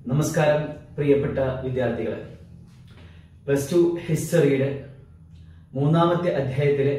നമസ്കാരം പ്രിയപ്പെട്ട വിദ്യാർത്ഥികളെ പ്ലസ് ടു ഹിസ്റ്ററിയുടെ മൂന്നാമത്തെ അധ്യായത്തിലെ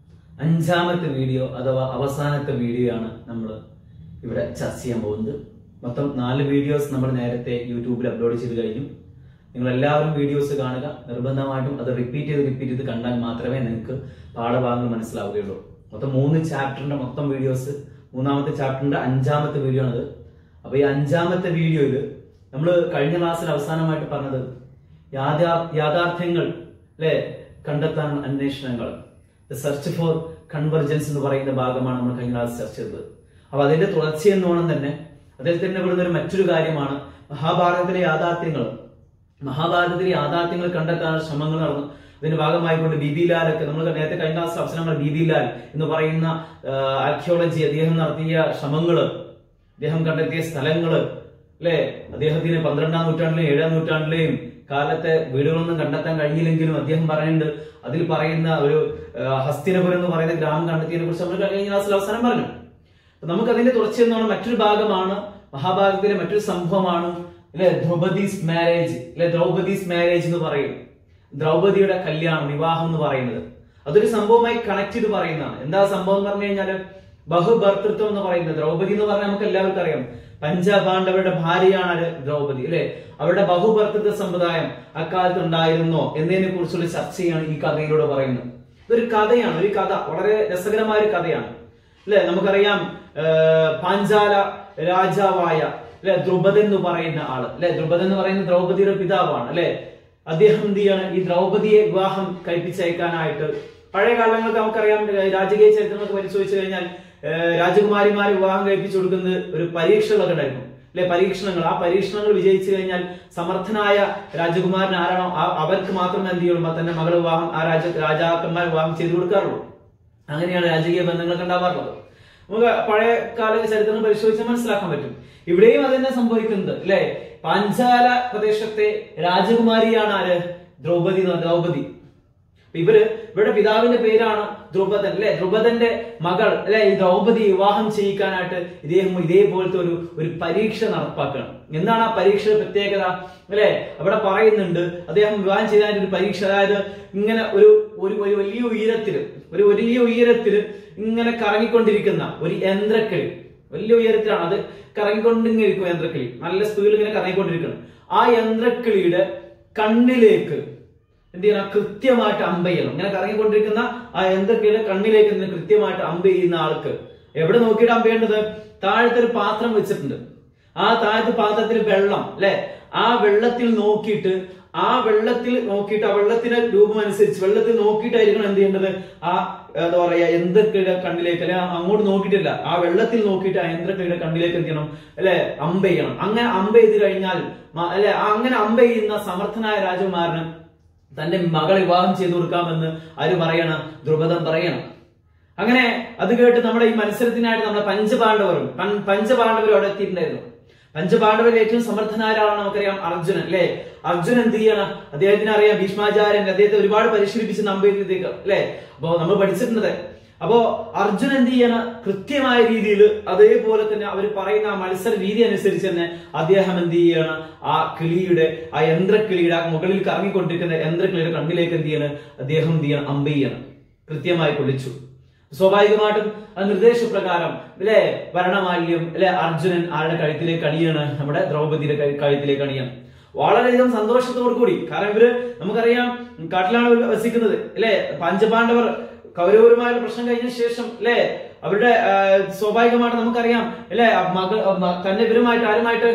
അഞ്ചാമത്തെ വീഡിയോ അഥവാ അവസാനത്തെ വീഡിയോ ആണ് നമ്മൾ ഇവിടെ ചർച്ച ചെയ്യാൻ പോകുന്നത് മൊത്തം നാല് വീഡിയോസ് നമ്മൾ നേരത്തെ യൂട്യൂബിൽ അപ്ലോഡ് ചെയ്ത് കഴിഞ്ഞു നിങ്ങൾ എല്ലാവരും വീഡിയോസ് കാണുക നിർബന്ധമായിട്ടും അത് റിപ്പീറ്റ് ചെയ്ത് റിപ്പീറ്റ് ചെയ്ത് കണ്ടാൽ മാത്രമേ നിങ്ങൾക്ക് പാഠഭാഗങ്ങൾ മനസ്സിലാവുകയുള്ളൂ മൊത്തം മൂന്ന് ചാപ്റ്ററിന്റെ മൊത്തം വീഡിയോസ് മൂന്നാമത്തെ ചാപ്റ്ററിന്റെ അഞ്ചാമത്തെ വീഡിയോ ആണിത് അപ്പൊ ഈ അഞ്ചാമത്തെ വീഡിയോയിൽ നമ്മൾ കഴിഞ്ഞ ക്ലാസ്സിൽ അവസാനമായിട്ട് പറഞ്ഞത് യാഥാ യാഥാർത്ഥ്യങ്ങൾ അല്ലെ കണ്ടെത്താൻ അന്വേഷണങ്ങൾ സെർച്ച് ഫോർ കൺവെർജൻസ് എന്ന് പറയുന്ന ഭാഗമാണ് നമ്മൾ കഴിഞ്ഞ ക്ലാസ് ചർച്ച ചെയ്തത് അപ്പൊ അതിന്റെ തുടർച്ചയെന്നോണം തന്നെ അതിൽ തന്നെ വരുന്ന ഒരു മറ്റൊരു കാര്യമാണ് മഹാഭാരതത്തിലെ യാഥാർത്ഥ്യങ്ങൾ മഹാഭാരതത്തിലെ യാഥാർത്ഥ്യങ്ങൾ കണ്ടെത്താനുള്ള ശ്രമങ്ങൾ നടന്നു ഇതിന്റെ ഭാഗമായിക്കൊണ്ട് ബി ബി ലാലൊക്കെ നമ്മൾ നേരത്തെ കഴിഞ്ഞ ക്ലാസ് അവസരങ്ങൾ ബി ബി ലാൽ എന്ന് പറയുന്ന ആർക്കിയോളജി അദ്ദേഹം നടത്തിയ ശ്രമങ്ങള് അദ്ദേഹം കണ്ടെത്തിയ സ്ഥലങ്ങള് അല്ലെ അദ്ദേഹത്തിന് പന്ത്രണ്ടാം നൂറ്റാണ്ടിലെയും ഏഴാം നൂറ്റാണ്ടിലെയും കാലത്തെ വീടുകളൊന്നും കണ്ടെത്താൻ കഴിഞ്ഞില്ലെങ്കിലും അദ്ദേഹം പറയുന്നുണ്ട് അതിൽ പറയുന്ന ഒരു ആ, ഹസ്തിനപുരം എന്ന് പറയുന്ന ഗ്രാമം കണ്ടെത്തിയതിനെ കുറിച്ച് നമ്മൾ കഴിഞ്ഞ ക്ലാസ്സിൽ അവസാനം പറഞ്ഞു അപ്പൊ നമുക്ക് അതിന്റെ തുടർച്ചയെന്നാണ് മറ്റൊരു ഭാഗമാണ് മഹാഭാരതത്തിലെ മറ്റൊരു സംഭവമാണ് അല്ലെ ദ്രൗപദീസ് മാരേജ് അല്ലെ ദ്രൗപദീസ് മാരേജ് എന്ന് പറയും ദ്രൗപദിയുടെ കല്യാണം വിവാഹം എന്ന് പറയുന്നത് അതൊരു സംഭവമായി കണക്ട് ചെയ്ത് പറയുന്നതാണ് എന്താ സംഭവം എന്ന് പറഞ്ഞു കഴിഞ്ഞാല് ബഹുഭർത്തൃത്വം എന്ന് പറയുന്നത് ദ്രൗപദി എന്ന് പറഞ്ഞാൽ നമുക്ക് എല്ലാവർക്കും അറിയാം പഞ്ചപാണ്ഡവരുടെ ഭാര്യയാണ് ആര്? ദ്രൗപദി അല്ലെ അവരുടെ ബഹുഭർത്തൃത്വ സമ്പ്രദായം അക്കാലത്ത് ഉണ്ടായിരുന്നോ എന്നതിനെ കുറിച്ചുള്ള ചർച്ചയാണ് ഈ കഥയിലൂടെ പറയുന്നത് ഇതൊരു കഥയാണ് ഒരു കഥ വളരെ രസകരമായ ഒരു കഥയാണ് അല്ലെ നമുക്കറിയാം ആ, പാഞ്ചാല രാജാവായ അല്ലെ ദ്രുപദൻ എന്ന് പറയുന്ന ആള് അല്ലെ ദ്രുപദൻ എന്ന് പറയുന്ന ദ്രൗപദിയുടെ പിതാവാണ് അല്ലെ അദ്ദേഹം എന്ത് ചെയ്യാണ് ഈ ദ്രൗപദിയെ വിവാഹം കഴിപ്പിച്ചയക്കാനായിട്ട് പഴയ കാലങ്ങൾക്ക് നമുക്കറിയാം ഏ, രാജകീയ ചരിത്രങ്ങളൊക്കെ പരിശോധിച്ചു കഴിഞ്ഞാൽ ഏ, രാജകുമാരിമാരെ വിവാഹം കഴിപ്പിച്ചു കൊടുക്കുന്നത് ഒരു പരീക്ഷകളൊക്കെ ഉണ്ടായിരുന്നു അല്ലെ പരീക്ഷണങ്ങൾ ആ പരീക്ഷണങ്ങൾ വിജയിച്ചു കഴിഞ്ഞാൽ സമർത്ഥനായ രാജകുമാരൻ ആരാണോ ആ- അവർക്ക് മാത്രമേ എന്ത് ചെയ്യുള്ളൂ തന്റെ മകൾ വിവാഹം ആ രാജ രാജാക്കന്മാർ വിവാഹം ചെയ്തു കൊടുക്കാറുള്ളൂ അങ്ങനെയാണ് രാജകീയ ബന്ധങ്ങളൊക്കെ ഉണ്ടാവാറുള്ളത് നമുക്ക് പഴയ കാല ചരിത്രം പരിശോധിച്ചാൽ മനസ്സിലാക്കാൻ പറ്റും ഇവിടെയും അത് തന്നെ സംഭവിക്കുന്നത് അല്ലെ പാഞ്ചാല പ്രദേശത്തെ രാജകുമാരിയാണ് ആര് ദ്രൗപദി എന്ന് പറഞ്ഞ- ദ്രൗപദി അപ്പൊ ഇവര് ഇവരുടെ പിതാവിന്റെ പേരാണ് ദ്രുപദൻ അല്ലെ ദ്രുപദന്റെ മകൾ അല്ലെ ഈ ദ്രൗപദി വിവാഹം ചെയ്യിക്കാനായിട്ട് ഇദ്ദേഹം ഇതേപോലത്തെ ഒരു ഒരു പരീക്ഷ നടപ്പാക്കണം എന്താണ് ആ പരീക്ഷയുടെ പ്രത്യേകത അല്ലെ അവിടെ പറയുന്നുണ്ട് അദ്ദേഹം വിവാഹം ചെയ്യാനായിട്ട് ഒരു പരീക്ഷ അതായത് ഇങ്ങനെ ഒരു ഒരു ഒരു വലിയ ഉയരത്തില് ഒരു വലിയ ഉയരത്തില് ഇങ്ങനെ കറങ്ങിക്കൊണ്ടിരിക്കുന്ന ഒരു യന്ത്രക്കിളി വലിയ ഉയരത്തിലാണ് അത് കറങ്ങിക്കൊണ്ടിരിക്കും യന്ത്രക്കിളി നല്ല സ്പീഡിൽ ഇങ്ങനെ കറങ്ങിക്കൊണ്ടിരിക്കണം ആ യന്ത്രക്കിളിയുടെ കണ്ണിലേക്ക് എന്ത് ചെയ്യണം കൃത്യമായിട്ട് അമ്പ ചെയ്യണം ഇങ്ങനെ കറങ്ങിക്കൊണ്ടിരിക്കുന്ന ആ യന്ത്രക്കിളിയുടെ കണ്ണിലേക്ക് നിന്ന് കൃത്യമായിട്ട് അമ്പ ചെയ്യുന്ന ആൾക്ക് എവിടെ നോക്കിയിട്ട് അമ്പ ചെയ്യേണ്ടത് താഴത്തെ ഒരു പാത്രം വെച്ചിട്ടുണ്ട് ആ താഴത്തെ പാത്രത്തിൽ വെള്ളം അല്ലെ ആ വെള്ളത്തിൽ നോക്കിയിട്ട് ആ വെള്ളത്തിൽ നോക്കിയിട്ട് ആ വെള്ളത്തിന്റെ രൂപം അനുസരിച്ച് വെള്ളത്തിൽ നോക്കിയിട്ടായിരിക്കണം എന്ത് ചെയ്യേണ്ടത് ആ എന്താ പറയാ യന്ത്രക്കിയുടെ കണ്ണിലേക്ക് അല്ലെ അങ്ങോട്ട് നോക്കിയിട്ടില്ല ആ വെള്ളത്തിൽ നോക്കിയിട്ട് ആ യന്ത്രക്കിയുടെ കണ്ണിലേക്ക് എന്ത് ചെയ്യണം അല്ലെ അമ്പ ചെയ്യണം അങ്ങനെ അമ്പ ചെയ്ത് കഴിഞ്ഞാൽ മ- അല്ലെ അങ്ങനെ അമ്പ ചെയ്യുന്ന സമർത്ഥനായ രാജകുമാരന് തന്റെ മകളെ വിവാഹം ചെയ്തു കൊടുക്കാമെന്ന് ആര് പറയണം ദ്രുപദം പറയണം അങ്ങനെ അത് കേട്ട് നമ്മുടെ ഈ മത്സരത്തിനായിട്ട് നമ്മുടെ പഞ്ചപാണ്ഡവരും പൻ- പഞ്ചപാണ്ഡവരും അവിടെ എത്തിയിട്ടുണ്ടായിരുന്നു പഞ്ചപാണ്ഡവരിൽ ഏറ്റവും സമർത്ഥനായ ഒരാളാണ് നമുക്കറിയാം അർജുനൻ അല്ലെ അർജുനൻ എന്ത് ചെയ്യണം അദ്ദേഹത്തിന് അറിയാം ഭീഷ്മാചാര്യൻ അദ്ദേഹത്തെ ഒരുപാട് പരിശീലിപ്പിച്ച് നമ്പേക്ക് അല്ലെ അപ്പോ നമ്മൾ പഠിച്ചിട്ടുണ്ട് അപ്പോ അർജുൻ എന്ത് ചെയ്യണം കൃത്യമായ രീതിയിൽ അതേപോലെ തന്നെ അവർ പറയുന്ന ആ മത്സര രീതി അനുസരിച്ച് തന്നെ അദ്ദേഹം എന്ത് ചെയ്യണം ആ കിളിയുടെ ആ യന്ത്രക്കിളിയുടെ ആ മുകളിൽ കറങ്ങിക്കൊണ്ടിരിക്കുന്ന യന്ത്രക്കിളിയുടെ കണ്ണിലേക്ക് എന്ത് ചെയ്യണം അദ്ദേഹം എന്ത് ചെയ്യണം അമ്പ ചെയ്യണം കൃത്യമായി കൊള്ളിച്ചു സ്വാഭാവികമായിട്ടും ആ നിർദ്ദേശപ്രകാരം അല്ലെ ഭരണമാല്യം അല്ലെ അർജുനൻ ആരുടെ കഴുത്തിലേക്ക് അണിയാണ് നമ്മുടെ ദ്രൗപദിയുടെ കഴു- കഴുത്തിലേക്ക് അണിയാണ് വളരെയധികം സന്തോഷത്തോടു കൂടി കാരണം ഇവര് നമുക്കറിയാം കാട്ടിലാണ് ഇവര് വസിക്കുന്നത് അല്ലെ പഞ്ചപാണ്ഡവർ കൗരവരുമായുള്ള പ്രശ്നം കഴിഞ്ഞ ശേഷം അല്ലെ അവരുടെ ആ, സ്വാഭാവികമായിട്ട് നമുക്കറിയാം അല്ലെ മകൾ മ- തന്റെ ഇവരുമായിട്ട് ആരുമായിട്ട്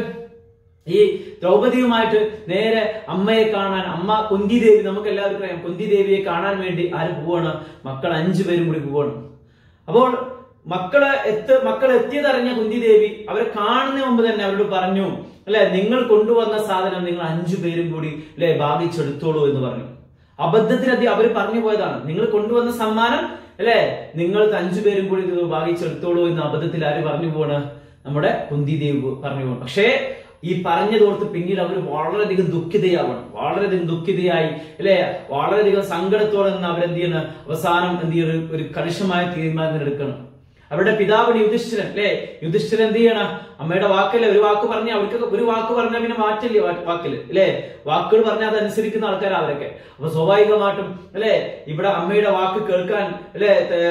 ഈ ദ്രൗപദിയുമായിട്ട് നേരെ അമ്മയെ കാണാൻ അമ്മ കുന്തി ദേവി നമുക്ക് എല്ലാവർക്കും അറിയാം കുന്തി ദേവിയെ കാണാൻ വേണ്ടി ആര് പോവാണ് മക്കൾ അഞ്ചു പേരും കൂടി പോവാണ് അപ്പോൾ മക്കള് എത്ത് മക്കൾ എത്തിയതറിഞ്ഞ കുന്തി ദേവി അവരെ കാണുന്നതിന് മുമ്പ് തന്നെ അവരോട് പറഞ്ഞു അല്ലെ നിങ്ങൾ കൊണ്ടുവന്ന സാധനം നിങ്ങൾ അഞ്ചു പേരും കൂടി അല്ലെ ഭാഗിച്ചെടുത്തോളൂ എന്ന് പറഞ്ഞു അബദ്ധത്തിൽ അതി അവർ പറഞ്ഞു പോയതാണ് നിങ്ങൾ കൊണ്ടുവന്ന സമ്മാനം അല്ലെ നിങ്ങൾ അഞ്ചു പേരും കൂടി ഇത് ഭാഗിച്ചെടുത്തോളൂ എന്ന് അബദ്ധത്തിൽ ആര് പറഞ്ഞു പോവാണ് നമ്മുടെ കുന്തി ദേവ് പറഞ്ഞു പോകണം പക്ഷേ ഈ പറഞ്ഞതോർത്ത് പിന്നീട് അവർ വളരെയധികം ദുഃഖിതയാവണം വളരെയധികം ദുഃഖിതയായി അല്ലെ വളരെയധികം സങ്കടത്തോടെ നിന്ന് അവരെന്ത് ചെയ്യണം അവസാനം എന്ത് ചെയ്യണം ഒരു കണിശമായ തീരുമാനം എടുക്കണം അവരുടെ പിതാവാണ് യുധിഷ്ഠിരൻ അല്ലെ യുധിഷ്ഠിരൻ എന്ത് ചെയ്യണം അമ്മയുടെ വാക്കല്ലേ ഒരു വാക്ക് പറഞ്ഞ അവർക്ക് ഒരു വാക്ക് പറഞ്ഞാൽ പിന്നെ മാറ്റില്ലേ വാ- വാക്കില് അല്ലെ വാക്കുകൾ പറഞ്ഞാൽ അത് അനുസരിക്കുന്ന ആൾക്കാരാ അവരൊക്കെ അപ്പൊ സ്വാഭാവികമായിട്ടും അല്ലെ ഇവിടെ അമ്മയുടെ വാക്ക് കേൾക്കാൻ അല്ലെ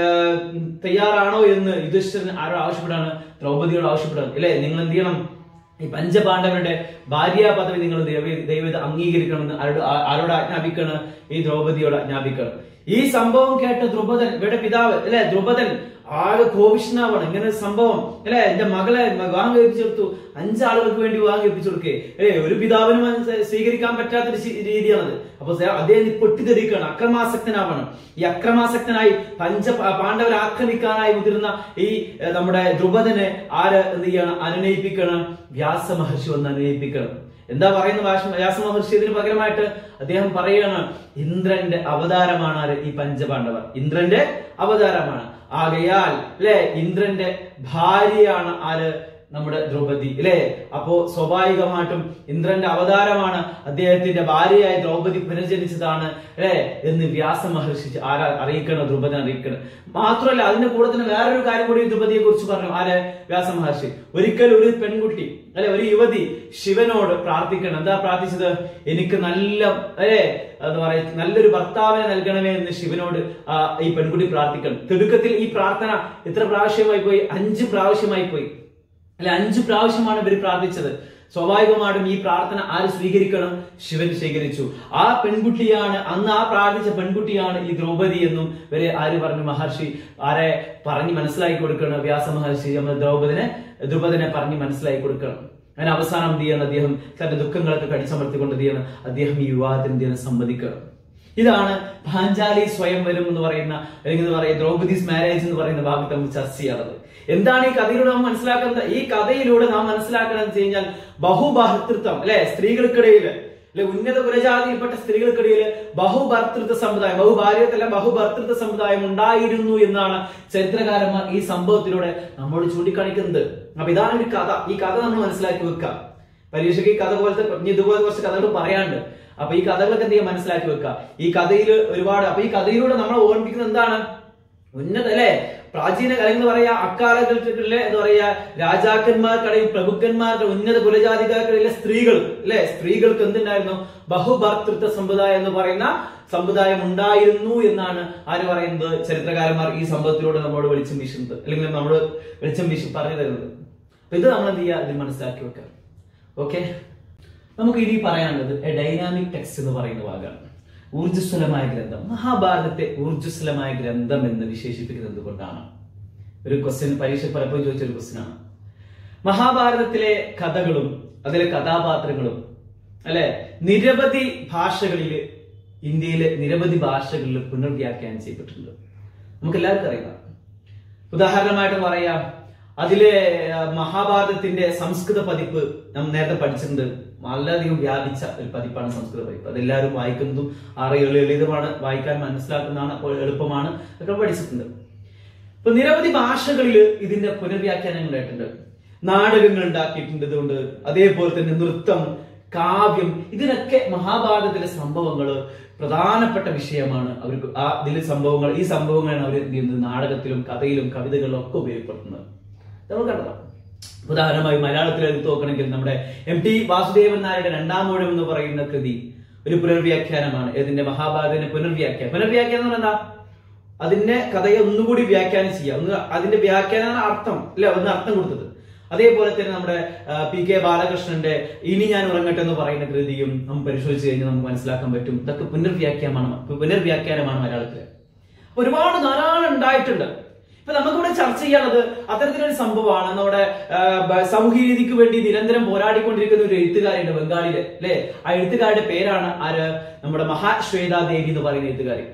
തയ്യാറാണോ എന്ന് യുധിഷ്ഠിരൻ ആരോ ആവശ്യപ്പെടാണ് ദ്രൗപദിയോട് ആവശ്യപ്പെടാണ് അല്ലെ നിങ്ങൾ എന്ത് ചെയ്യണം ഈ പഞ്ചപാണ്ഡവരുടെ ഭാര്യ പദവി നിങ്ങൾ ദൈവ- ദൈവത്തെ അംഗീകരിക്കണമെന്ന് ആരോട് ആ- ആരോട് ആജ്ഞാപിക്കണം ഈ ദ്രൗപദിയോട് ആജ്ഞാപിക്കണം ഈ സംഭവം കേട്ട ദ്രുപദൻ ഇവരുടെ പിതാവ് അല്ലെ ദ്രുപദൻ ആകെ കോപിഷ്ണാവാണ് ഇങ്ങനെ ഒരു സംഭവം അല്ലെ എന്റെ മകളെ വിവാഹം കഴിപ്പിച്ചു കൊടുത്തു അഞ്ചാളുകൾക്ക് വേണ്ടി വിവാഹം കഴിപ്പിച്ചു കൊടുക്കേ ഏ ഒരു പിതാവിനും അത് സ്വീകരിക്കാൻ പറ്റാത്തൊരു ശി- രീതിയാണത് അപ്പൊ സേ- അദ്ദേഹം പൊട്ടിത്തെറിക്കുകയാണ് അക്രമാസക്തനാവണം ഈ അക്രമാസക്തനായി പഞ്ച പാണ്ഡവരെ ആക്രമിക്കാനായി മുതിർന്ന ഈ ഏ, നമ്മുടെ ദ്രുപദനെ ആര് എന്ത് ചെയ്യണം അനുനയിപ്പിക്കണം വ്യാസ മഹർഷി വന്ന് അനുനയിപ്പിക്കണം എന്താ പറയുന്ന വ്യാസ- വ്യാസ മഹർഷി ഇതിന് പകരമായിട്ട് അദ്ദേഹം പറയാണ് ഇന്ദ്രന്റെ അവതാരമാണ് ആര് ഈ പഞ്ചപാണ്ഡവർ ഇന്ദ്രന്റെ അവതാരമാണ് ആകയാൽ അല്ലെ ഇന്ദ്രന്റെ ഭാര്യയാണ് ആര് നമ്മുടെ ദ്രൗപദി അല്ലെ അപ്പോ സ്വാഭാവികമായിട്ടും ഇന്ദ്രന്റെ അവതാരമാണ് അദ്ദേഹത്തിന്റെ ഭാര്യയായ ദ്രൗപദി പുനർജനിച്ചതാണ് അല്ലെ എന്ന് വ്യാസ മഹർഷി ആരാ അറിയിക്കണം ദ്രൗപദിനെ അറിയിക്കണം മാത്രമല്ല അതിന്റെ കൂടെ തന്നെ വേറൊരു കാര്യം കൂടി ദ്രൗപദിയെ കുറിച്ച് പറഞ്ഞു ആര് വ്യാസ മഹർഷി ഒരിക്കൽ ഒരു പെൺകുട്ടി അല്ലെ ഒരു യുവതി ശിവനോട് പ്രാർത്ഥിക്കണം എന്താ പ്രാർത്ഥിച്ചത് എനിക്ക് നല്ല അല്ലെ എന്താ പറയാ നല്ലൊരു ഭർത്താവിനെ നൽകണമേ എന്ന് ശിവനോട് ആ, ഈ പെൺകുട്ടി പ്രാർത്ഥിക്കണം തിടുക്കത്തിൽ ഈ പ്രാർത്ഥന എത്ര പ്രാവശ്യമായി പോയി അഞ്ച് പ്രാവശ്യമായി പോയി അല്ലെ അഞ്ചു പ്രാവശ്യമാണ് ഇവർ പ്രാർത്ഥിച്ചത് സ്വാഭാവികമായിട്ടും ഈ പ്രാർത്ഥന ആര് സ്വീകരിക്കണം ശിവൻ സ്വീകരിച്ചു ആ പെൺകുട്ടിയാണ് അന്ന് ആ പ്രാർത്ഥിച്ച പെൺകുട്ടിയാണ് ഈ ദ്രൗപദി എന്നും ഇവരെ ആര് പറഞ്ഞു മഹർഷി ആരെ പറഞ്ഞ് മനസ്സിലാക്കി കൊടുക്കണം വ്യാസ മഹർഷി നമ്മൾ ദ്രൗപദിനെ ദ്രുപദിനെ പറഞ്ഞ് മനസ്സിലാക്കി കൊടുക്കണം അങ്ങനെ അവസാനം എന്ത് ചെയ്യണം അദ്ദേഹം തന്റെ ദുഃഖങ്ങളൊക്കെ കടിച്ചമർത്തിക്കൊണ്ട് എന്ത് ചെയ്യണം അദ്ദേഹം ഈ വിവാഹത്തിന് എന്ത് ചെയ്യണം സമ്മതിക്കണം ഇതാണ് പാഞ്ചാലി സ്വയംവരം എന്ന് പറയുന്ന അല്ലെങ്കിൽ എന്ന് പറയുന്ന ദ്രൗപദീസ് മാരേജ് എന്ന് പറയുന്ന ഭാഗത്ത് നമുക്ക് ചർച്ച ചെയ്യാറുള്ളത് എന്താണ് ഈ കഥയിലൂടെ നാം മനസ്സിലാക്കുന്നത് ഈ കഥയിലൂടെ നാം മനസ്സിലാക്കണം എന്ന് വെച്ച് കഴിഞ്ഞാൽ ബഹുഭർത്തൃത്വം അല്ലെ സ്ത്രീകൾക്കിടയിൽ അല്ലെ ഉന്നത കുലജാതിയിൽപ്പെട്ട സ്ത്രീകൾക്കിടയിൽ ബഹുഭർത്തൃത്വ സമുദായം ബഹുഭാര്യത്തല്ല ബഹുഭർത്തൃത്വ സമുദായം ഉണ്ടായിരുന്നു എന്നാണ് ചരിത്രകാരന്മാർ ഈ സംഭവത്തിലൂടെ നമ്മോട് ചൂണ്ടിക്കാണിക്കുന്നത് അപ്പൊ ഇതാണ് ഒരു കഥ ഈ കഥ നമ്മൾ മനസ്സിലാക്കി വെക്കുക പരീക്ഷയ്ക്ക് ഈ കഥ പോലത്തെ ഇനി ഇതുപോലെ കുറച്ച് കഥകൾ പറയാണ്ട് അപ്പൊ ഈ കഥകളൊക്കെ എന്ത് ചെയ്യാൻ മനസ്സിലാക്കി വെക്കുക ഈ കഥയിൽ ഒരുപാട് അപ്പൊ ഈ കഥയിലൂടെ നമ്മളെ ഓർമ്മിക്കുന്നത് എന്താണ് ഉന്നത അല്ലെ പ്രാചീന കാലം എന്ന് പറയാ അക്കാലഘട്ടത്തിലെ എന്താ പറയാ രാജാക്കന്മാർക്കിടയിൽ പ്രഭുക്കന്മാരുടെ ഉന്നത കുലജാതിക്കാർക്കിടയിലെ സ്ത്രീകൾ അല്ലെ സ്ത്രീകൾക്ക് എന്തുണ്ടായിരുന്നു ബഹുഭർത്തൃത്വ സമ്പ്രദായം എന്ന് പറയുന്ന സമ്പ്രദായം ഉണ്ടായിരുന്നു എന്നാണ് ആര് പറയുന്നത് ചരിത്രകാരന്മാർ ഈ സംഭവത്തിലൂടെ നമ്മളോട് വെളിച്ചം വീശുന്നത് അല്ലെങ്കിൽ നമ്മൾ വെളിച്ചം വീശി പറഞ്ഞു തരുന്നത് അപ്പൊ ഇത് നമ്മൾ എന്ത് ചെയ്യുക ഇത് മനസ്സിലാക്കി വെക്കാം ഓക്കെ നമുക്ക് ഇനി പറയാനുള്ളത് എ ഡൈനാമിക് ടെക്സ്റ്റ് എന്ന് പറയുന്ന ഭാഗമാണ് ഊർജ്ജസ്വലമായ ഗ്രന്ഥം മഹാഭാരതത്തെ ഊർജ്ജസ്വലമായ ഗ്രന്ഥം എന്ന് വിശേഷിപ്പിക്കുന്നത് കൊണ്ടാണ് ഒരു ക്വസ്റ്റ്യൻ പരീക്ഷ പലപ്പോഴും ചോദിച്ച ഒരു ക്വസ്റ്റ്യൻ ആണ് മഹാഭാരതത്തിലെ കഥകളും അതിലെ കഥാപാത്രങ്ങളും അല്ലെ നിരവധി ഭാഷകളിൽ ഇന്ത്യയിലെ നിരവധി ഭാഷകളിൽ പുനർവ്യാഖ്യാനം ചെയ്യപ്പെട്ടിട്ടുണ്ട് നമുക്ക് എല്ലാവർക്കും അറിയാം ഉദാഹരണമായിട്ട് പറയാം അതിലെ ആ, മഹാഭാരതത്തിന്റെ സംസ്കൃത പതിപ്പ് നാം നേരത്തെ പഠിച്ചിട്ടുണ്ട് വളരെയധികം വ്യാപിച്ച ഒരു പതിപ്പാണ് സംസ്കൃത പതിപ്പ് അതെല്ലാവരും വായിക്കുന്നതും ആറ് ഏഴ് ലളിതമാണ് വായിക്കാൻ മനസ്സിലാക്കുന്നതാണ് അപ്പോൾ എളുപ്പമാണ് ഒക്കെ പഠിച്ചിട്ടുണ്ട് ഇപ്പൊ നിരവധി ഭാഷകളിൽ ഇതിന്റെ പുനർവ്യാഖ്യാനങ്ങൾ ഉണ്ടായിട്ടുണ്ട് നാടകങ്ങൾ ഉണ്ടാക്കിയിട്ടുണ്ട് ഇതുകൊണ്ട് അതേപോലെ തന്നെ നൃത്തം കാവ്യം ഇതിനൊക്കെ മഹാഭാരതത്തിലെ സംഭവങ്ങൾ പ്രധാനപ്പെട്ട വിഷയമാണ് അവർക്ക് ആ ഇതിലെ സംഭവങ്ങൾ ഈ സംഭവങ്ങളാണ് അവർ എന്ത് ചെയ്യുന്നത് നാടകത്തിലും കഥയിലും കവിതകളിലും ഒക്കെ ഉപയോഗപ്പെടുത്തുന്നത് നമ്മൾ കണ്ടതാണ് ഉദാഹരണമായി മലയാളത്തിൽ എടുത്തു നോക്കണമെങ്കിൽ നമ്മുടെ എം ടി വാസുദേവൻ നായരുടെ രണ്ടാം മൂഴം എന്ന് പറയുന്ന കൃതി ഒരു പുനർവ്യാഖ്യാനമാണ് ഇതിന്റെ മഹാഭാരതത്തിന്റെ പുനർവ്യാഖ്യാനം പുനർവ്യാഖ്യാനം എന്ന് പറഞ്ഞാൽ അതിന്റെ കഥയെ ഒന്നുകൂടി വ്യാഖ്യാനം ചെയ്യുക ഒന്ന് അതിന്റെ വ്യാഖ്യാനം അർത്ഥം അല്ലെ ഒന്ന് അർത്ഥം കൊടുത്തത് അതേപോലെ തന്നെ നമ്മുടെ ആ, പി കെ ബാലകൃഷ്ണന്റെ ഇനി ഞാൻ ഉറങ്ങട്ടെ എന്ന് പറയുന്ന കൃതിയും നമ്മൾ പരിശോധിച്ച് കഴിഞ്ഞാൽ നമുക്ക് മനസ്സിലാക്കാൻ പറ്റും ഇതൊക്കെ പുനർവ്യാഖ്യാനമാണ് പുനർവ്യാഖ്യാനമാണ് മലയാളത്തില് അപ്പൊ ഒരുപാട് ധാരാളം ഉണ്ടായിട്ടുണ്ട് ഇപ്പൊ നമുക്കിവിടെ ചർച്ച ചെയ്യാനുള്ളത് അത്തരത്തിലൊരു സംഭവമാണ് നമ്മുടെ ആ, ബ- സാമൂഹ്യ നീതിക്ക് വേണ്ടി നിരന്തരം പോരാടിക്കൊണ്ടിരിക്കുന്ന ഒരു എഴുത്തുകാരിയുണ്ട് ബംഗാളില് അല്ലെ ആ എഴുത്തുകാരുടെ പേരാണ് ആര് നമ്മുടെ മഹാശ്വേതാദേവി എന്ന് പറയുന്ന എഴുത്തുകാരി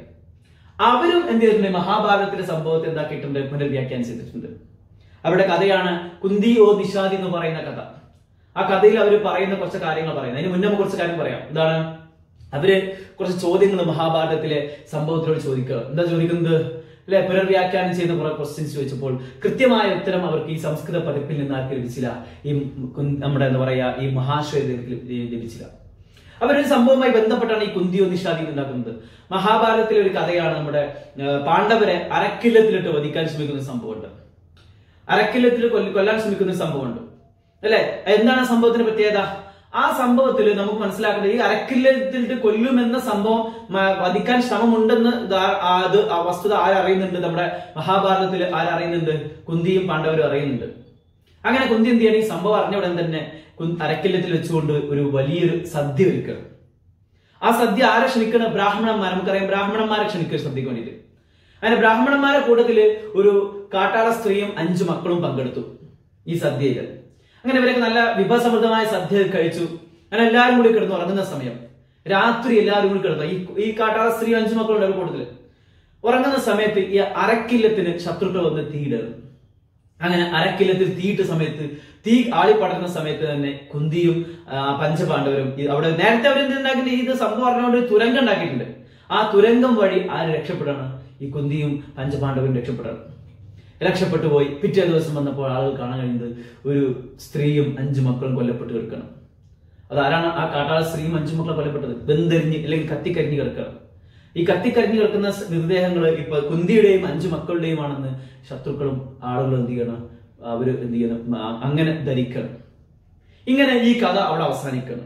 അവരും എന്ത് ചെയ്തിട്ടുണ്ട് മഹാഭാരതത്തിലെ സംഭവത്തെ എന്താക്കിയിട്ടുണ്ട് പുനർവ്യാഖ്യാനം ചെയ്തിട്ടുണ്ട് അവരുടെ കഥയാണ് കുന്തി ഓ നിഷാദി എന്ന് പറയുന്ന കഥ ആ കഥയിൽ അവർ പറയുന്ന കുറച്ച് കാര്യങ്ങൾ പറയുന്നത് അതിന് മുന്നേ നമുക്ക് കുറച്ച് കാര്യം പറയാം എന്താണ് അവര് കുറച്ച് ചോദ്യങ്ങൾ മഹാഭാരതത്തിലെ സംഭവത്തിനോട് ചോദിക്കുക എന്താ ചോദിക്കുന്നത് അല്ലെ പുനർവ്യാഖ്യാനം ചെയ്യുന്ന കുറെ ക്വസ്റ്റ്യൻസ് ചോദിച്ചപ്പോൾ കൃത്യമായ ഉത്തരം അവർക്ക് ഈ സംസ്കൃത പതിപ്പിൽ നിന്ന് ആർക്ക് ലഭിച്ചില്ല ഈ കുൻ- നമ്മുടെ എന്താ പറയാ ഈ മഹാശ്വേതർക്ക് ലഭിച്ചില്ല അവരൊരു സംഭവവുമായി ബന്ധപ്പെട്ടാണ് ഈ കുന്തിയോ നിഷാദി ഉണ്ടാക്കുന്നത് മഹാഭാരതത്തിലെ ഒരു കഥയാണ് നമ്മുടെ ആ, പാണ്ഡവരെ അരക്കില്ലത്തിലിട്ട് വധിക്കാൻ ശ്രമിക്കുന്ന ഒരു സംഭവമുണ്ട് അരക്കില്ലത്തിൽ കൊല്ല- കൊല്ലാൻ ശ്രമിക്കുന്ന ഒരു സംഭവമുണ്ട് അല്ലെ എന്താണ് ആ സംഭവത്തിന്റെ പ്രത്യേകത ആ സംഭവത്തിൽ നമുക്ക് മനസ്സിലാക്കേണ്ടത് ഈ അരക്കില്ലത്തിലിട്ട് കൊല്ലുമെന്ന സംഭവം മ- വധിക്കാൻ ശ്രമമുണ്ടെന്ന് ദാ- ആ അത് ആ വസ്തുത ആരറിയുന്നുണ്ട് നമ്മുടെ മഹാഭാരതത്തിൽ ആരറിയുന്നുണ്ട് കുന്തിയും പാണ്ഡവരും അറിയുന്നുണ്ട് അങ്ങനെ കുന്തി എന്ത് ചെയ്യണം ഈ സംഭവം അറിഞ്ഞ ഉടൻ തന്നെ കു- അരക്കില്ലത്തിൽ വെച്ചുകൊണ്ട് ഒരു വലിയൊരു സദ്യ ഒരുക്കണം ആ സദ്യ ആരെ ക്ഷണിക്കണ ബ്രാഹ്മണന്മാർ നമുക്കറിയാം ബ്രാഹ്മണന്മാരെ ക്ഷണിക്കുക സദ്യക്ക് വേണ്ടിയിട്ട് അങ്ങനെ ബ്രാഹ്മണന്മാരെ കൂട്ടത്തില് ഒരു കാട്ടാള സ്ത്രീയും അഞ്ചു മക്കളും പങ്കെടുത്തു ഈ സദ്യയിൽ അങ്ങനെ ഇവരൊക്കെ നല്ല വിഭവസമൃദ്ധമായ സദ്യ കഴിച്ചു അങ്ങനെ എല്ലാവരും കൂടി കിടന്നു ഉറങ്ങുന്ന സമയം രാത്രി എല്ലാവരും കൂടി കിടന്നു ഈ ഈ കാട്ടാള സ്ത്രീ അഞ്ചു മക്കളുണ്ട് അവരുടെ കൂട്ടത്തില് ഉറങ്ങുന്ന സമയത്ത് ഈ അരക്കില്ലത്തിന് ശത്രുക്കൾ വന്ന് തീയിടുന്നു അങ്ങനെ അരക്കില്ലത്തിൽ തീയിട്ട സമയത്ത് തീ ആളിപ്പടർന്ന സമയത്ത് തന്നെ കുന്തിയും ആ, പഞ്ചപാണ്ഡവരും ഈ അവിടെ നേരത്തെ അവർ എന്തുണ്ടാക്കിയിട്ട് ഇത് സംഭവം അറിഞ്ഞുകൊണ്ട് ഒരു തുരങ്കം ഉണ്ടാക്കിയിട്ടുണ്ട് ആ തുരങ്കം വഴി ആര് രക്ഷപ്പെടാണ് ഈ കുന്തിയും പഞ്ചപാണ്ഡവരും രക്ഷപ്പെടാണ് രക്ഷപ്പെട്ടു പോയി പിറ്റേ ദിവസം വന്നപ്പോൾ ആളുകൾ കാണാൻ കഴിയുന്നത് ഒരു സ്ത്രീയും അഞ്ചു മക്കളും കൊല്ലപ്പെട്ട് കിടക്കണം അതാരാണ് ആ കാട്ടാള സ്ത്രീയും അഞ്ചു മക്കളും കൊല്ലപ്പെട്ടത് ബന്തെറിഞ്ഞ് അല്ലെങ്കിൽ കത്തിക്കരിഞ്ഞ് കിടക്കണം ഈ കത്തിക്കരിഞ്ഞ് കിടക്കുന്ന മൃതദേഹങ്ങൾ ഇപ്പൊ കുന്തിയുടെയും അഞ്ചു മക്കളുടെയും ആണെന്ന് ശത്രുക്കളും ആളുകളും എന്ത് ചെയ്യണം അവര് എന്ത് ചെയ്യണം ആ, അങ്ങനെ ധരിക്കണം ഇങ്ങനെ ഈ കഥ അവിടെ അവസാനിക്കണം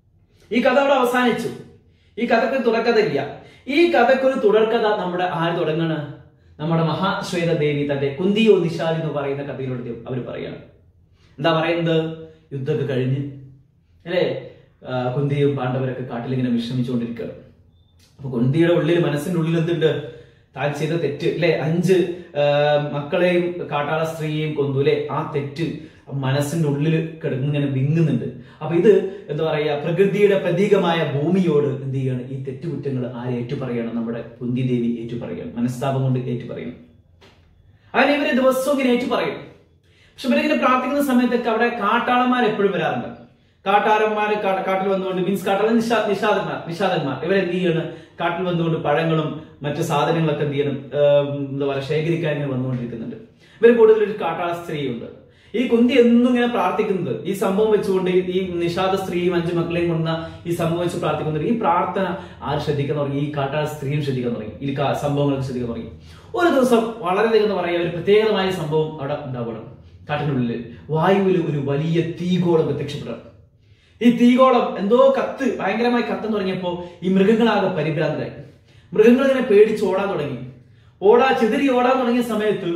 ഈ കഥ അവിടെ അവസാനിച്ചു ഈ കഥക്ക് തുടർക്കഥയില്ല ഈ കഥക്കൊരു തുടർക്കഥ നമ്മുടെ ആര് തുടങ്ങണ നമ്മുടെ മഹാശ്വേത ദേവി തന്റെ കുന്തിയോ നിഷാദ് എന്ന് പറയുന്ന കഥയിലൂടെ അവർ പറയാണ് എന്താ പറയുന്നത് യുദ്ധമൊക്കെ കഴിഞ്ഞ് അല്ലേ ആ, കുന്തിയും പാണ്ഡവരൊക്കെ കാട്ടിലിങ്ങനെ വിശ്രമിച്ചുകൊണ്ടിരിക്കുകയാണ് അപ്പൊ കുന്തിയുടെ ഉള്ളിൽ മനസ്സിന്റെ ഉള്ളിൽ എന്തുണ്ട് താൻ ചെയ്ത തെറ്റ് അല്ലെ അഞ്ച് ആ, മക്കളെയും കാട്ടാള സ്ത്രീയെയും കൊന്നു അല്ലെ ആ തെറ്റ് മനസ്സിന്റെ ഉള്ളിൽ കിടന്നിങ്ങനെ വിങ്ങുന്നുണ്ട് അപ്പൊ ഇത് എന്താ പറയാ പ്രകൃതിയുടെ പ്രതീകമായ ഭൂമിയോട് എന്ത് ചെയ്യാണ് ഈ തെറ്റുകുറ്റങ്ങൾ ആരെ ഏറ്റുപറയണം നമ്മുടെ കുന്തി ദേവി ഏറ്റുപറയണം മനസ്താപം കൊണ്ട് ഏറ്റുപറയണം അങ്ങനെ ഇവര് ദിവസവും ഇങ്ങനെ ഏറ്റു പറയും പക്ഷെ ഇവരിങ്ങനെ പ്രാർത്ഥിക്കുന്ന സമയത്തൊക്കെ അവിടെ കാട്ടാളന്മാർ എപ്പോഴും വരാറുണ്ട് കാട്ടാളന്മാർ കാ- കാട്ടിൽ വന്നുകൊണ്ട് മീൻസ് കാട്ടാളൻ നിഷാ നിഷാദന്മാർ നിഷാദന്മാർ ഇവരെന്ത് ചെയ്യണം കാട്ടിൽ വന്നുകൊണ്ട് പഴങ്ങളും മറ്റു സാധനങ്ങളൊക്കെ എന്ത് ചെയ്യണം ഏം, എന്താ പറയുക ശേഖരിക്കാൻ ഇങ്ങനെ വന്നുകൊണ്ടിരിക്കുന്നുണ്ട് ഇവർ കൂടുതൽ ഒരു കാട്ടാള സ്ത്രീയുണ്ട് ഈ കുന്തി എന്നും ഇങ്ങനെ പ്രാർത്ഥിക്കുന്നത് ഈ സംഭവം വെച്ചുകൊണ്ട് ഈ- ഈ നിഷാദ സ്ത്രീയും അഞ്ചു മക്കളെയും കൊണ്ട ഈ സംഭവം വെച്ച് പ്രാർത്ഥിക്കുന്നത് ഈ പ്രാർത്ഥന ആര് ശ്രദ്ധിക്കാൻ തുടങ്ങി ഈ കാട്ടാള സ്ത്രീയും ശ്രദ്ധിക്കാൻ തുടങ്ങി ഈ കാ- സംഭവങ്ങൾ ശ്രദ്ധിക്കാൻ തുടങ്ങി ഒരു ദിവസം വളരെയധികം എന്ന് പറയുക ഒരു പ്രത്യേകമായ സംഭവം അവിടെ ഉണ്ടാവണം കാട്ടിനുള്ളിൽ വായുവിൽ ഒരു വലിയ തീഗോളം പ്രത്യക്ഷപ്പെടണം ഈ തീഗോളം എന്തോ കത്ത് ഭയങ്കരമായി കത്തെന്ന് തുടങ്ങിയപ്പോ ഈ മൃഗങ്ങളാകെ പരിഭ്രാന്തരായി മൃഗങ്ങൾ ഇങ്ങനെ പേടിച്ച് ഓടാൻ തുടങ്ങി ഓടാ ചിതറി ഓടാൻ തുടങ്ങിയ സമയത്ത്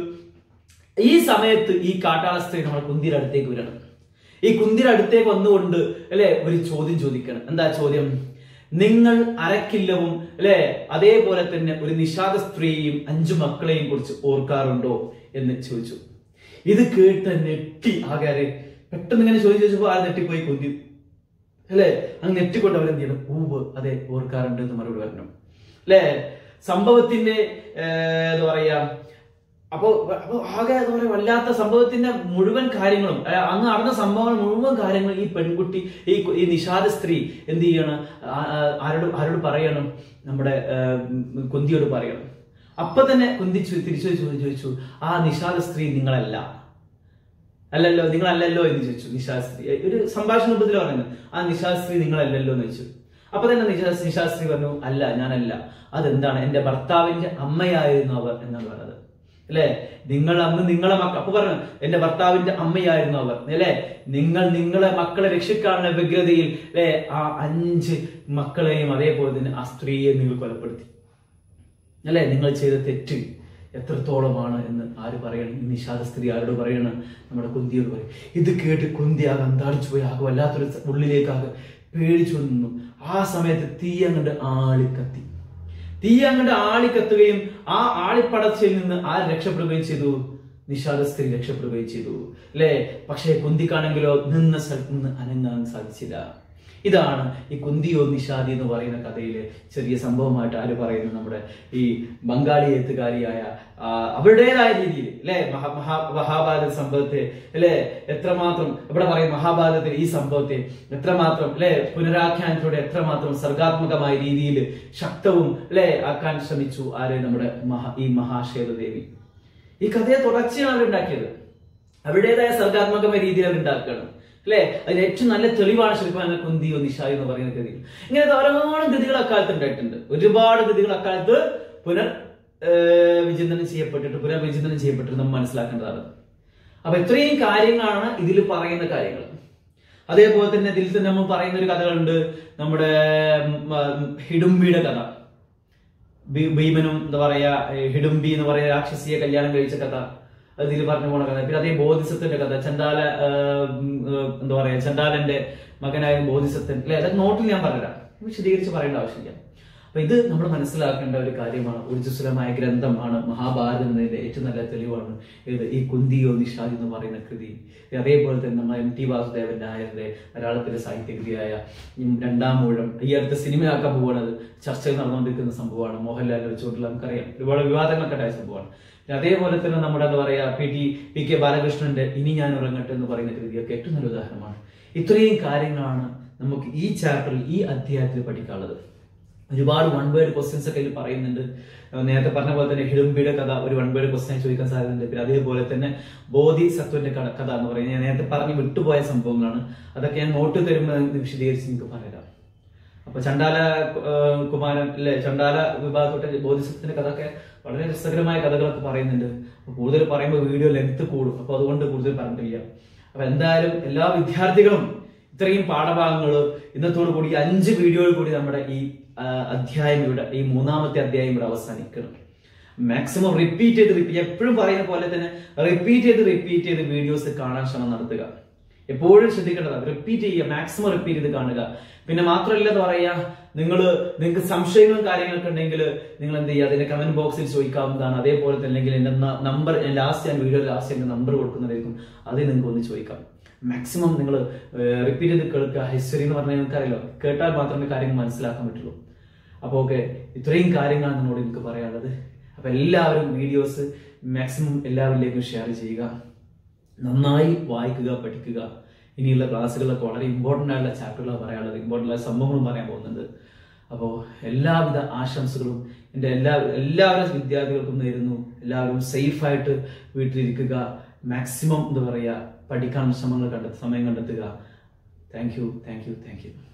ഈ സമയത്ത് ഈ കാട്ടാള സ്ത്രീ നമ്മുടെ കുന്തിയുടെ അടുത്തേക്ക് വരണം ഈ കുന്തിയുടെ അടുത്തേക്ക് വന്നുകൊണ്ട് അല്ലെ ഒരു ചോദ്യം ചോദിക്കണം എന്താ ചോദ്യം നിങ്ങൾ അരക്കില്ലവും അല്ലെ അതേപോലെ തന്നെ ഒരു നിഷാദ സ്ത്രീയും അഞ്ചു മക്കളെയും കുറിച്ച് ഓർക്കാറുണ്ടോ എന്ന് ചോദിച്ചു ഇത് കേട്ട് നെട്ടി ആകാരെ പെട്ടെന്ന് ഇങ്ങനെ ചോദിച്ചു ചോദിച്ചപ്പോ ആ നെട്ടിപ്പോയി കുന്തി അല്ലെ അങ്ങ് നെറ്റിക്കൊണ്ട് അവരെന്ത് ചെയ്യണം ഊവ് അതെ ഓർക്കാറുണ്ട് എന്ന് മറുപടി പറഞ്ഞു അല്ലെ സംഭവത്തിന്റെ ഏർ, എന്താ പറയാ അപ്പോ അപ്പൊ ആകെ എന്താ പറയാ വല്ലാത്ത സംഭവത്തിന്റെ മുഴുവൻ കാര്യങ്ങളും ഏർ, അന്ന് നടന്ന സംഭവങ്ങൾ മുഴുവൻ കാര്യങ്ങളും ഈ പെൺകുട്ടി ഈ കു- ഈ നിഷാദ സ്ത്രീ എന്ത് ചെയ്യണം ആ- ആ- ആരോട് ആരോട് പറയണം നമ്മുടെ ഏർ, ഉം, കുന്തിയോട് പറയണം അപ്പൊ തന്നെ കുന്തി ചോ- തിരിച്ചു ചോദിച്ചു ചോദിച്ചു ആ നിഷാദ സ്ത്രീ നിങ്ങളല്ല അല്ലല്ലോ നിങ്ങളല്ലല്ലോ എന്ന് ചോദിച്ചു നിശാസ്ത്രി ഒരു സംഭാഷണ രൂപത്തിൽ പറയുന്നത് ആ നിശാസ്ത്രി നിങ്ങളല്ലല്ലോ എന്ന് ചോദിച്ചു അപ്പൊ തന്നെ നിശാ നിശാസ്ത്രി പറഞ്ഞു അല്ല ഞാനല്ല അതെന്താണ് എന്റെ ഭർത്താവിന്റെ അമ്മയായിരുന്നു അവർ എന്നാണ് പറഞ്ഞത് അല്ലെ നിങ്ങൾ അന്ന് നിങ്ങളെ മക്കൾ അപ്പൊ പറഞ്ഞു എന്റെ ഭർത്താവിന്റെ അമ്മയായിരുന്നു അവർ അല്ലെ നിങ്ങൾ നിങ്ങളെ മക്കളെ രക്ഷിക്കാനുള്ള വ്യഗ്രതയിൽ അല്ലെ ആ അഞ്ച് മക്കളെയും അതേപോലെ തന്നെ ആ സ്ത്രീയെ നിങ്ങൾ കൊലപ്പെടുത്തി അല്ലെ നിങ്ങൾ ചെയ്ത തെറ്റ് എത്രത്തോളമാണ് എന്ന് ആര് പറയണം ഈ നിഷാദ സ്ത്രീ ആരോട് പറയണം നമ്മുടെ കുന്തിയോട് പറയും ഇത് കേട്ട് കുന്തി ആകെ അന്താളിച്ചു പോയി ആകെ വല്ലാത്തൊരു സ- ഉള്ളിലേക്കാകെ പേടിച്ചു നിന്നു ആ സമയത്ത് തീ അങ്ങോട്ട് ആളിക്കത്തി തീ അങ്ങോട്ട് ആളിക്കത്തുകയും ആ ആളിപ്പടച്ചയിൽ നിന്ന് ആര് രക്ഷപ്പെടുകയും ചെയ്തു നിഷാദ സ്ത്രീ രക്ഷപ്പെടുകയും ചെയ്തു അല്ലേ പക്ഷേ കുന്തിക്കാണെങ്കിലോ നിന്ന സ്ഥലത്ത് നിന്ന് അനങ്ങാൻ സാധിച്ചില്ല ഇതാണ് ഈ കുന്തിയോ നിഷാദി എന്ന് പറയുന്ന കഥയിലെ ചെറിയ സംഭവമായിട്ട് ആര് പറയുന്നു നമ്മുടെ ഈ ബംഗാളി എഴുത്തുകാരിയായ ആ, അവരുടേതായ രീതിയിൽ അല്ലെ മഹാ മഹാ മഹാഭാരത സംഭവത്തെ അല്ലെ എത്രമാത്രം ഇവിടെ പറയും മഹാഭാരതത്തിൽ ഈ സംഭവത്തെ എത്രമാത്രം അല്ലെ പുനരാഖ്യാനത്തിലൂടെ എത്രമാത്രം സർഗാത്മകമായ രീതിയിൽ ശക്തവും അല്ലെ ആക്കാൻ ശ്രമിച്ചു ആര് നമ്മുടെ മഹാ ഈ മഹാശ്വേത ദേവി ഈ കഥയെ തുടർച്ചയാണ് അവർ ഉണ്ടാക്കിയത് അവരുടേതായ സർഗാത്മകമായ രീതിയിൽ അവർ ഉണ്ടാക്കുകയാണ് അല്ലെ അതിന് ഏറ്റവും നല്ല തെളിവാണ് ശരിക്കും പറഞ്ഞാൽ കുന്തിയോ നിഷായി എന്ന് പറയുന്ന കൃതികൾ ഇങ്ങനെ ധാരാളം കൃതികൾ അക്കാലത്ത് ഉണ്ടായിട്ടുണ്ട് ഒരുപാട് കൃതികൾ അക്കാലത്ത് പുനർ ഏർ വിചിന്തനം ചെയ്യപ്പെട്ടിട്ട് പുനർവിചിന്തനം ചെയ്യപ്പെട്ടിട്ട് നമ്മൾ മനസ്സിലാക്കേണ്ടതാണ് അപ്പൊ ഇത്രയും കാര്യങ്ങളാണ് ഇതിൽ പറയുന്ന കാര്യങ്ങൾ അതേപോലെ തന്നെ ഇതിൽ തന്നെ നമ്മൾ പറയുന്ന ഒരു കഥകളുണ്ട് നമ്മുടെ ഉം, ഉം, ഹിഡുംബിയുടെ കഥ ഭീ- ഭീമനും എന്താ പറയാ ഏ, ഹിഡുംബി എന്ന് പറയുന്ന രാക്ഷസിയെ കല്യാണം കഴിച്ച കഥ അതിൽ പറഞ്ഞു പോണ കഥ പിന്നെ അതേ ബോധിസത്തിന്റെ കഥ ചണ്ടാല ആ, ഉം, ആ, എന്താ പറയാ ചണ്ടാലന്റെ മകനായ ബോധിസത്തൻ അല്ലെ അതൊക്കെ നോട്ടിൽ ഞാൻ പറഞ്ഞുതരാം വിശദീകരിച്ച് പറയേണ്ട ആവശ്യമില്ല അപ്പൊ ഇത് നമ്മൾ മനസ്സിലാക്കേണ്ട ഒരു കാര്യമാണ് ഊർജ്ജസ്വലമായ ഗ്രന്ഥമാണ് മഹാഭാരതം എന്നതിന്റെ ഏറ്റവും നല്ല തെളിവാണ് ഇത് ഈ കുന്തിയോ നിഷാദ് എന്ന് പറയുന്ന കൃതി അതേപോലെ തന്നെ നമ്മൾ എം ടി വാസുദേവൻ നായരുടെ മലയാളത്തിലെ സാഹിത്യകൃതിയായ ഈ രണ്ടാം മൂഴം ഈ അടുത്ത സിനിമയാക്കാൻ പോവുകയാണത് ചർച്ചകൾ നടന്നുകൊണ്ടിരിക്കുന്ന സംഭവമാണ് മോഹൻലാലിനെ വെച്ചുകൊണ്ടുള്ള നമുക്കറിയാം ഒരുപാട് വിവാദങ്ങളൊക്കെ ഉണ്ടായ സംഭവമാണ് പിന്നെ അതേപോലെ തന്നെ നമ്മുടെ എന്താ പറയാ പി ടി പി കെ ബാലകൃഷ്ണന്റെ ഇനി ഞാൻ ഉറങ്ങട്ടെ എന്ന് പറയുന്ന കൃതിയൊക്കെ ഏറ്റവും നല്ല ഉദാഹരണമാണ് ഇത്രയും കാര്യങ്ങളാണ് നമുക്ക് ഈ ചാപ്റ്ററിൽ ഈ അധ്യായത്തിൽ പഠിക്കാനുള്ളത് ഒരുപാട് വൺ വേർഡ് ക്വസ്റ്റ്യൻസ് ഒക്കെ ഇതിൽ പറയുന്നുണ്ട് അഹ് നേരത്തെ പറഞ്ഞ പോലെ തന്നെ ഹിഡുംബിയുടെ കഥ ഒരു വൺ വേർഡ് ക്വസ്റ്റ്യൻ ചോദിക്കാൻ സാധ്യതയുണ്ട് പിന്നെ അതേപോലെ തന്നെ ബോധി സത്വന്റെ കഥ കഥ എന്ന് പറയുന്നത് ഞാൻ നേരത്തെ പറഞ്ഞ് വിട്ടുപോയ സംഭവങ്ങളാണ് അതൊക്കെ ഞാൻ നോട്ട് തരുമ്പോൾ വിശദീകരിച്ച് നിങ്ങൾക്ക് പറയാം അപ്പൊ ചണ്ടാല ഏഹ്, കുമാരൻ അല്ലെ ചണ്ടാല വിഭാഗത്തോട്ട് ബോധിസത്വത്തിന്റെ കഥ ഒക്കെ വളരെ രസകരമായ കഥകളൊക്കെ പറയുന്നുണ്ട് അപ്പൊ കൂടുതൽ പറയുമ്പോൾ വീഡിയോ ലെങ്ത് കൂടും അപ്പൊ അതുകൊണ്ട് കൂടുതൽ പറഞ്ഞിട്ടില്ല അപ്പൊ എന്തായാലും എല്ലാ വിദ്യാർത്ഥികളും ഇത്രയും പാഠഭാഗങ്ങൾ ഇന്നത്തോടു കൂടി ഈ അഞ്ച് വീഡിയോയിൽ കൂടി നമ്മുടെ ഈ ആ, അധ്യായം ഇവിടെ ഈ മൂന്നാമത്തെ അധ്യായം ഇവിടെ അവസാനിക്കണം മാക്സിമം റിപ്പീറ്റ് ചെയ്ത് റിപ്പീറ്റ് എപ്പോഴും പറയുന്ന പോലെ തന്നെ റിപ്പീറ്റ് ചെയ്ത് റിപ്പീറ്റ് ചെയ്ത് വീഡിയോസ് കാണാൻ ശ്രമം നടത്തുക എപ്പോഴും ശ്രദ്ധിക്കേണ്ടതാണ് റിപ്പീറ്റ് ചെയ്യുക മാക്സിമം റിപ്പീറ്റ് ചെയ്ത് കാണുക പിന്നെ മാത്രമല്ല എന്താ പറയാ നിങ്ങൾ നിങ്ങൾക്ക് സംശയങ്ങളും കാര്യങ്ങളൊക്കെ ഉണ്ടെങ്കിൽ നിങ്ങൾ എന്ത് ചെയ്യുക അതിന്റെ കമന്റ് ബോക്സിൽ ചോദിക്കാവുന്നതാണ് അതേപോലെ തന്നെ അല്ലെങ്കിൽ എന്റെ നമ്പർ ലാസ്റ്റ് ഞാൻ വീഡിയോ ലാസ്റ്റ് എന്റെ നമ്പർ കൊടുക്കുന്നതായിരിക്കും അതിൽ നിങ്ങൾക്ക് ഒന്ന് ചോദിക്കാം മാക്സിമം നിങ്ങൾ റിപ്പീറ്റ് ചെയ്ത് കേൾക്കുക ഹിസ്റ്ററി എന്ന് പറഞ്ഞാൽ നിങ്ങൾക്കറിയാലോ കേട്ടാൽ മാത്രമേ കാര്യങ്ങൾ മനസ്സിലാക്കാൻ പറ്റുള്ളൂ അപ്പോൾ ഓക്കെ ഇത്രയും കാര്യങ്ങളാണ് നിങ്ങളോട് എനിക്ക് പറയാനുള്ളത് അപ്പൊ എല്ലാവരും വീഡിയോസ് മാക്സിമം എല്ലാവരിലേക്കും ഷെയർ ചെയ്യുക നന്നായി വായിക്കുക പഠിക്കുക ഇനിയുള്ള ക്ലാസ്സുകളൊക്കെ വളരെ ഇമ്പോർട്ടൻ്റ് ആയിട്ടുള്ള ചാപ്റ്ററുകളാണ് പറയാനുള്ളത് ഇമ്പോർട്ടൻ്റ് ആയ സംഭവങ്ങളും പറയാൻ പോകുന്നുണ്ട് അപ്പോൾ എല്ലാവിധ ആശംസകളും എൻ്റെ എല്ലാ എല്ലാവരും വിദ്യാർത്ഥികൾക്കും നേരുന്നു എല്ലാവരും സേഫായിട്ട് വീട്ടിലിരിക്കുക മാക്സിമം എന്താ പറയുക പഠിക്കാൻ ശ്രമങ്ങൾ കണ്ടെത്തുക സമയം കണ്ടെത്തുക thank you thank you thank U